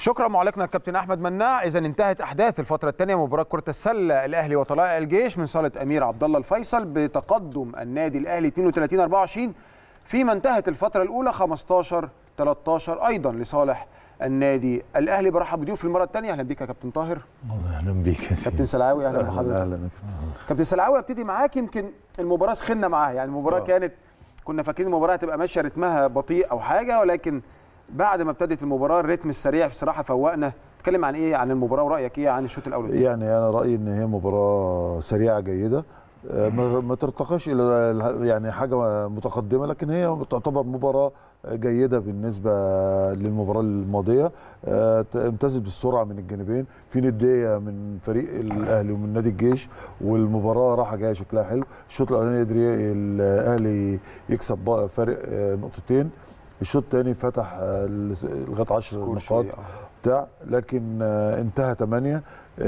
شكرا معلقنا الكابتن احمد مناع اذا انتهت احداث الفتره الثانيه مباراه كره السله الاهلي وطلائع الجيش من صاله امير عبد الله الفيصل بتقدم النادي الاهلي 32 24 فيما انتهت الفتره الاولى 15 13 ايضا لصالح النادي الاهلي برحب بضيوف المره الثانيه اهلا بيك يا كابتن طاهر اهلا بيك يا كابتن سلعاوي اهلا بحضرتك اهلا كابتن سلعاوي ابتدي معاك يمكن المباراه سخنا معاها يعني المباراه آه. كانت كنا فاكرين المباراه هتبقى ماشيه رتمها بطيء او حاجه ولكن بعد ما ابتدت المباراه الريتم السريع بصراحه فوقنا اتكلم عن ايه عن المباراه ورايك ايه عن الشوط الاول يعني انا رايي ان هي مباراه سريعه جيده آه، ما ما ترتقاش الى ال- يعني حاجه متقدمه لكن هي تعتبر مباراه جيده بالنسبه للمباراه الماضيه آه، امتازت بالسرعه من الجانبين في نديه من فريق الاهلي ومن نادي الجيش والمباراه رايحه جايه شكلها حلو الشوط الاولاني قدر ي- الاهلي يكسب بقى فارق آه، نقطتين الشوط الثاني فتح آه، لغايه 10 سكور نقاط شوية، آه. بتاع لكن آه، انتهى 8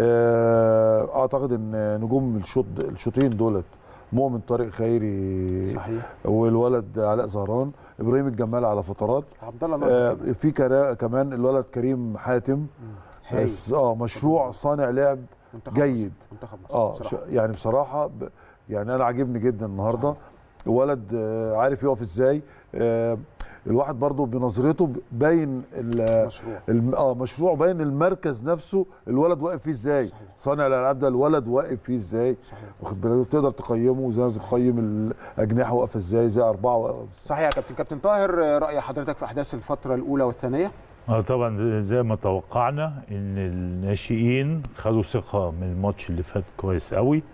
اعتقد ان نجوم الشوط الشوطين دولت مؤمن طارق خيري صحيح والولد علاء زهران ابراهيم الجمال على فترات عبد الله ناصر آه، كمان. في كرا- كمان الولد كريم حاتم هايل. بس اه مشروع صانع لعب منتخب جيد. مصر. منتخب مصر اه بصراحة. ش- يعني بصراحه ب... يعني انا عاجبني جدا النهارده ولد آه، عارف يقف ازاي آه، الواحد برضو بنظرته ب- باين ال- مشروع الم... اه مشروع باين المركز نفسه الولد واقف فيه ازاي صحيح. صانع الالعاب ده الولد واقف فيه ازاي صحيح واخد بالك تقدر تقيمه زي ما بتقيم الاجنحه واقفه ازاي زي اربعه واقفه إزاي. صحيح يا كابتن كابتن طاهر آه، راي حضرتك في احداث الفتره الاولى والثانيه اه طبعا زي- زي ما توقعنا ان الناشئين خدوا ثقه من الماتش اللي فات كويس قوي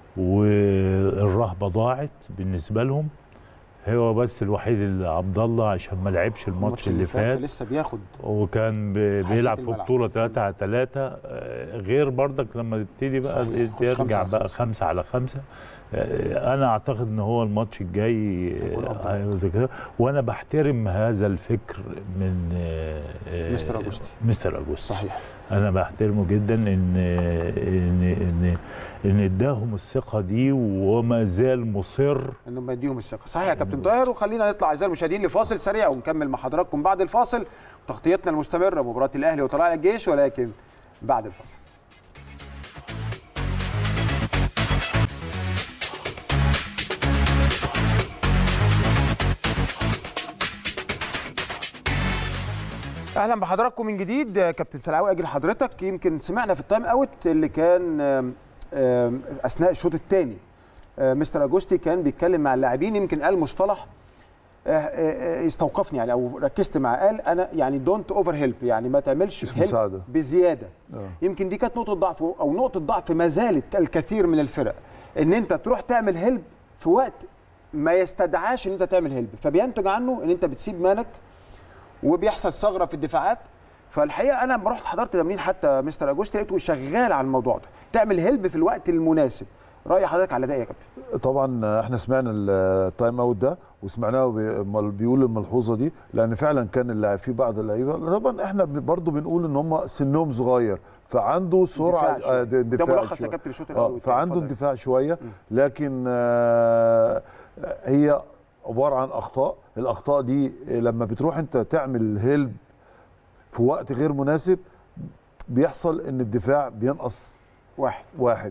والرهبه ضاعت بالنسبه لهم هو بس الوحيد اللي عبد الله عشان ما لعبش الماتش اللي فات لسه بياخد وكان ب- حسيت بيلعب في الملعب. بطوله 3 على 3 غير برضك لما تبتدي بقى صحيح. خش خمسة ترجع على بقى خمسة. 5 على 5 انا اعتقد ان هو الماتش الجاي هيكون آه، أفضل. هيبقى زي كده وانا بحترم هذا الفكر من آه، آه، مستر أوجوستي. مستر اوجوستي صحيح انا بحترمه جدا ان ان ان ان اداهم الثقه دي وما زال مصر انهم يديهم الثقه صحيح يا كابتن طاهر وخلينا نطلع اعزائي المشاهدين لفاصل سريع ونكمل مع حضراتكم بعد الفاصل تغطيتنا المستمره مباراه الاهلي وطلائع الجيش ولكن بعد الفاصل اهلا بحضراتكم من جديد كابتن سلعاوي اجي لحضرتك يمكن سمعنا في التايم اوت اللي كان آم، آم، اثناء الشوط الثاني مستر اجوستي كان بيتكلم مع اللاعبين يمكن قال مصطلح آه، آه، آه، استوقفني يعني او ركزت معاه قال انا يعني دونت اوفر هيلب يعني ما تعملش مش help مساعدة. بزياده آه. يمكن دي كانت نقطه ضعف او نقطه ضعف ما زالت الكثير من الفرق ان انت تروح تعمل هيلب في وقت ما يستدعاش ان انت تعمل هيلب فبينتج عنه ان انت بتسيب مانك وبيحصل ثغره في الدفاعات فالحقيقه انا لما رحت حضرت تمرين حتى مستر اجوستي لقيته شغال على الموضوع ده تعمل هيلب في الوقت المناسب راي حضرتك على ده إيه يا كابتن طبعا احنا سمعنا التايم اوت ده وسمعناه بي- مال- بيقول الملحوظه دي لان فعلا كان اللاعب في بعض اللعيبه طبعا احنا بن- برضو بنقول ان هم سنهم صغير فعنده سرعه اندفاع شوية. آه، ده اندفاع ملخص يا شوية. كابتن الشوط الأول آه، والتاني. فعنده اتفضل. اندفاع شويه لكن آه، هي عباره عن اخطاء الاخطاء دي لما بتروح انت تعمل هيلب في وقت غير مناسب بيحصل ان الدفاع بينقص واحد واحد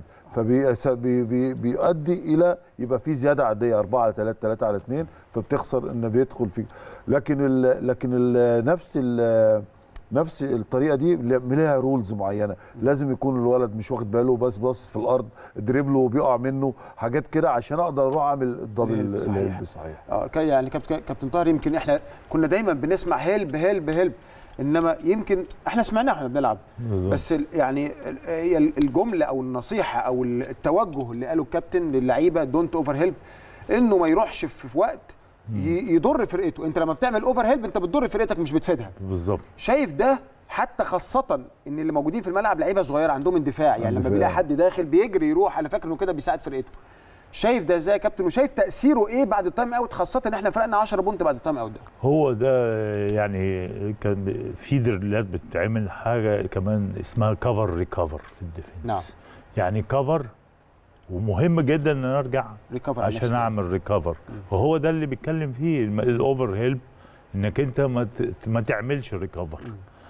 فبيؤدي الى يبقى في زياده عاديه 4 على 3 3 على 2 فبتخسر ان بيدخل فيك لكن ال لكن ال نفس ال نفس الطريقه دي لها رولز معينه لازم يكون الولد مش واخد باله بس بص في الارض دريبله وبيقع منه حاجات كده عشان اقدر اروح اعمل الدبل الهيلب، صحيح. الهيلب صحيح اه كان- يعني كابتن كابتن طاهر يمكن احنا كنا دايما بنسمع هيلب هيلب هيلب انما يمكن احنا سمعناه واحنا بنلعب بالظبط. بس ال- يعني ال- هي الجمله او النصيحه او التوجه اللي قاله الكابتن للعيبه دونت اوفر هيلب انه ما يروحش في في وقت ي- يضر فرقته انت لما بتعمل اوفر هيلب انت بتضر فرقتك مش بتفيدها بالظبط شايف ده حتى خاصة ان اللي موجودين في الملعب لعيبه صغيره عندهم اندفاع يعني لما اندفاع. بيلاقي حد داخل بيجري يروح انا فاكر انه كده بيساعد فرقته شايف ده ازاي يا كابتن وشايف تاثيره ايه بعد التايم اوت خاصه ان احنا فرقنا 10 بونت بعد التايم اوت ده هو ده يعني كان في دريلات بتتعمل حاجه كمان اسمها كفر ريكفر في الديفنس نعم. يعني كفر ومهم جدا ان أنا ارجع ريكفر على عشان نفسك. اعمل ريكفر وهو ده اللي بيتكلم فيه الم- الاوفر هيلب انك انت ما ت- ما تعملش ريكفر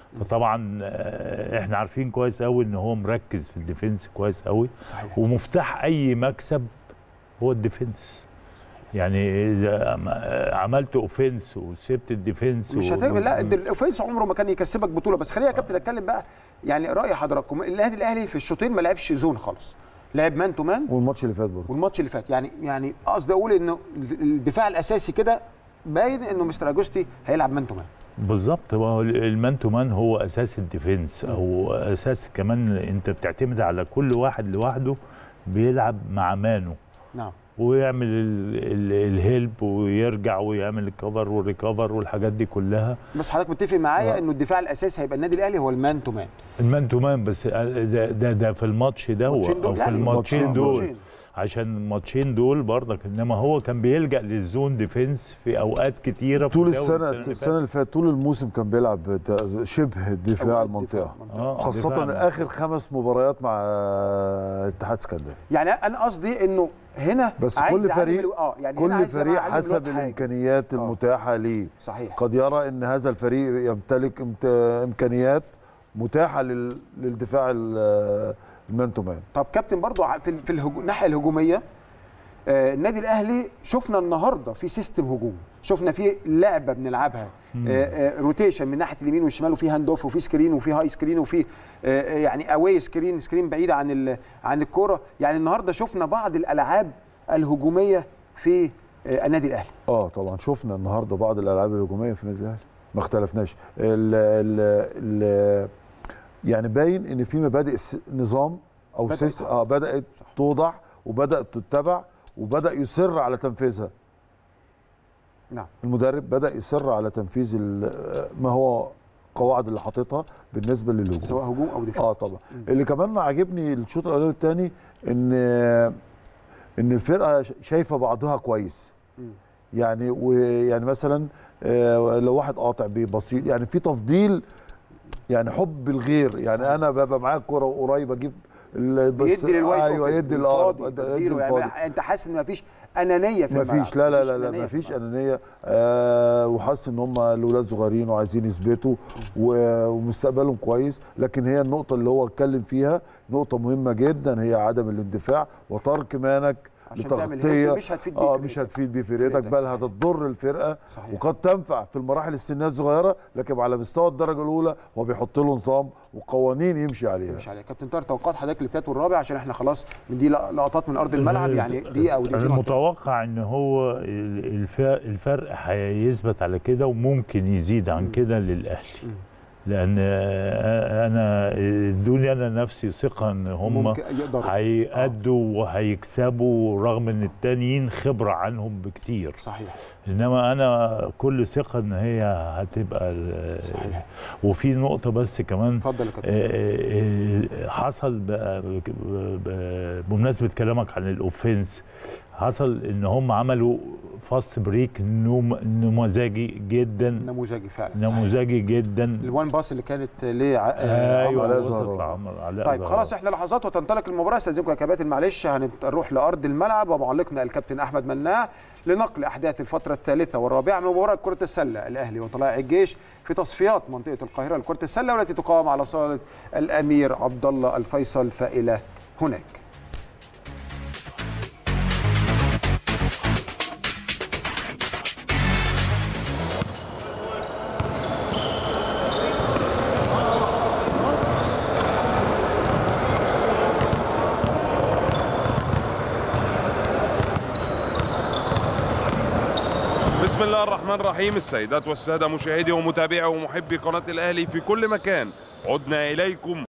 فطبعا آه، احنا عارفين كويس قوي ان هو مركز في الديفنس كويس قوي صحيح ومفتاح اي مكسب هو الديفنس يعني اذا عم- عملت اوفنس وسبت الديفنس مش و- هتعمل لا الد- الاوفنس عمره ما كان يكسبك بطوله بس خلينا يا كابتن اتكلم بقى يعني راي حضراتكم النادي الاهلي في الشوطين ما لعبش زون خالص لعب مان تو مان والماتش اللي فات برضه والماتش اللي فات يعني يعني قصدي اقول انه الدفاع الاساسي كده باين انه مستر اجوستي هيلعب مان تو مان بالظبط ما هو المان تو مان هو اساس الديفنس او اساس كمان انت بتعتمد على كل واحد لوحده بيلعب مع مانه نعم ويعمل ال- ال- الهيلب ويرجع ويعمل الكفر والريكفر والحاجات دي كلها بس حضرتك متفق معايا آه. انه الدفاع الاساسي هيبقى النادي الاهلي هو المان تو مان المان تو مان بس ده ده, ده في الماتش ده هو الماتشين دول او في يعني الماتشين الماتشين دول ماتشين. عشان الماتشين دول برضك انما هو كان بيلجا للزون ديفنس في اوقات كتيره في طول الدوري السنه اللي السنه اللي فاتت طول الموسم كان بيلعب د- شبه دفاع أوقات المنطقه دفاع المنطقة. آه، خاصه دفاع. اخر خمس مباريات مع اتحاد اسكندريه يعني انا قصدي انه هنا بس عايز كل أعلم فريق الو- اه يعني هنا كل عايز فريق أعلم حسب الواد حاجة. الامكانيات آه. المتاحه ليه صحيح قد يرى ان هذا الفريق يمتلك امت- امكانيات متاحه لل- للدفاع ال- المان تو مان طب كابتن برضو ع- في ال- في الهجو... الناحيه الهجوميه آه، النادي الاهلي شفنا النهارده في سيستم هجوم شفنا في لعبه بنلعبها آه، آه، روتيشن من ناحيه اليمين والشمال وفي هاند اوف وفي سكرين وفي هاي سكرين وفي آه، آه، يعني اواي سكرين سكرين بعيده عن ال... عن الكوره يعني النهارده شفنا بعض الالعاب الهجوميه في آه، النادي الاهلي اه طبعا شفنا النهارده بعض الالعاب الهجوميه في النادي الاهلي ما اختلفناش ال ال ال يعني باين ان في مبادئ س- نظام او بدأت سيس اه بدات توضع وبدات تتبع وبدا يصر على تنفيذها نعم المدرب بدا يصر على تنفيذ ال- ما هو قواعد اللي حاططها بالنسبه للهجوم سواء هجوم او دفاع اه طبعا اللي كمان عاجبني الشوط الاولاني والثاني ان ان الفرقه ش- شايفه بعضها كويس مم. يعني ويعني مثلا آه، لو واحد قاطع ببسيط يعني في تفضيل يعني حب الغير يعني صحيح. انا ببقى معاك كوره قريب اجيب ال- بس يدي للوايت ايوه يدي الاقرب الفاضي يدي تديله الفاضي يعني انت حاسس ان مفيش انانيه في الملعب مفيش لا لا لا لا أنانية في مفيش الملعب. انانيه آه وحاسس ان هم الاولاد صغيرين وعايزين يثبتوا و- ومستقبلهم كويس لكن هي النقطه اللي هو اتكلم فيها نقطه مهمه جدا هي عدم الاندفاع وترك مانك عشان تعمل لتغطيه هيك مش هتفيد بيه اه فرقتك. مش هتفيد بيه فرقتك فرقتك، بل صحيح. هتضر الفرقه صحيح. وقد تنفع في المراحل السنيه الصغيره لكن على مستوى الدرجه الاولى هو بيحط له نظام وقوانين يمشي عليها مش عليك كابتن طاهر توقعات حضرتك للتالت والرابع عشان احنا خلاص دي لق- لقطات من ارض الملعب يعني دقيقه او دقيقتين وهنطلع. المتوقع ان هو ال- الف- الفرق هيثبت على كده وممكن يزيد عن كده للاهلي مم. لان آه، انا ادوني انا نفسي ثقه ان هم ممكن يقدروا هيأدوا وهيكسبوا رغم ان التانيين خبره عنهم بكتير صحيح انما انا كل ثقه ان هي هتبقى ال- صحيح. وفي نقطه بس كمان اتفضل يا كابتن آه، آه، حصل بقى ب- بمناسبه كلامك عن الاوفنس حصل ان هم عملوا فاست بريك نوم- نموذجي جدا نموذجي فعلا صحيح. نموذجي جدا الوان باس اللي كانت ليه ايوه علاء وصلت زهران. لعمر علاء طيب زهران. خلاص احنا لحظات وتنطلق المباراه استاذنكم يا كباتن معلش هنروح لارض الملعب ومعلقنا الكابتن احمد مناع لنقل احداث الفتره الثالثه والرابعه من مباراه كره السله الاهلي وطلائع الجيش في تصفيات منطقه القاهره لكره السله والتي تقام على صاله الامير عبد الله الفيصل فالى هناك بسم الله الرحمن الرحيم السيدات والسادة مشاهدي ومتابعي ومحبي قناة الأهلي في كل مكان عدنا إليكم